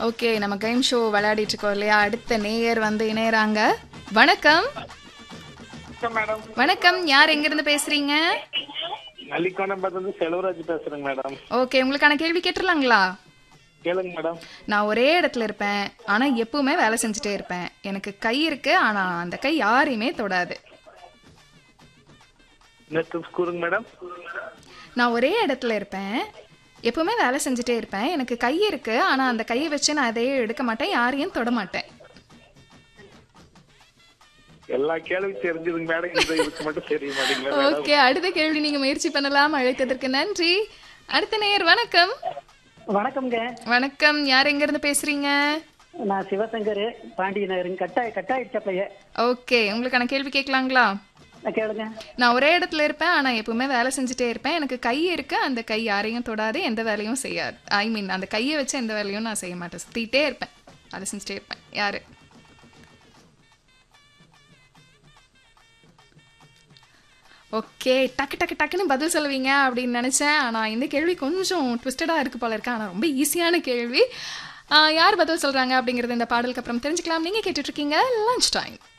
okay நம்ம game show விளையாடிட்டு இருக்கோம் இல்லையா அடுத்த நேயர் வந்து இணையறாங்க வணக்கம் மேடம் வணக்கம் யார் எங்கிருந்து பேசுறீங்க நல்லிக்கோணம் பார்த்து செல்வராஜ் பேசுறேங்க மேடம் ஓகே உங்களுக்கான கேள்வி கேட்டுடலாங்களா கேளுங்க மேடம் நான் ஒரே இடத்துல இருப்பேன் ஆனா எப்பவுமே வேலை செஞ்சுட்டே இருப்பேன் எனக்கு கை இருக்கு ஆனா அந்த கை யாரையுமே தொடாது நெக்ஸ்ட் கூறுங்க மேடம் நான் ஒரே இடத்துல இருப்பேன் எப்பவுமே வேலை செஞ்சுட்டே இருப்பேன் எனக்கு கை இருக்கு ஆனா அந்த கையை வச்சு நான் எதையும் எடுக்க மாட்டேன் யாரையும் தொட மாட்டேன் எல்லா கேள்வி தெரிஞ்சதுங்க மேடம் இந்த இதுக்கு மட்டும் தெரிய மாட்டேங்குது மேடம் ஓகே அடுத்த கேள்வி நீங்க முயற்சி பண்ணலாம் அழைத்ததற்கு நன்றி அடுத்த நேயர் வணக்கம் வணக்கம்ங்க வணக்கம் யார் எங்க இருந்து பேசுறீங்க நான் சிவசங்கர் பாண்டிய நகருங்க கட்டாய கட்டாயிடுச்சப்பைய ஓகே உங்களுக்கான கேள்வி கேட்கலாங்களா கேளுங்க நான் ஒரே இடத்துல இருப்பேன் ஆனா எப்பவுமே வேலை செஞ்சுட்டே இருப்பேன் எனக்கு கை இருக்கு அந்த கை யாரையும் தொடாது எந்த வேலையும் செய்யாது ஐ மீன் அந்த கையை வச்சு எந்த வேலையும் நான் செய்ய மாட்டேன் சுத்திட்டே இருப்பேன் வேலை செஞ்சுட்டே இருப்பேன் யாரு ஓகே டக்கு டக்கு டக்குன்னு பதில் சொல்லுவீங்க அப்படின்னு நினச்சேன் ஆனால் இந்த கேள்வி கொஞ்சம் ட்விஸ்டடாக இருக்கு போல இருக்கு ஆனால் ரொம்ப ஈஸியான கேள்வி ஆ, யார் பதில் சொல்கிறாங்க அப்படிங்கிறது இந்த பாடலுக்கு அப்புறம் தெரிஞ்சுக்கலாம் நீங்கள் கேட்டுட்ருக்கீங்க லஞ்ச் டைம்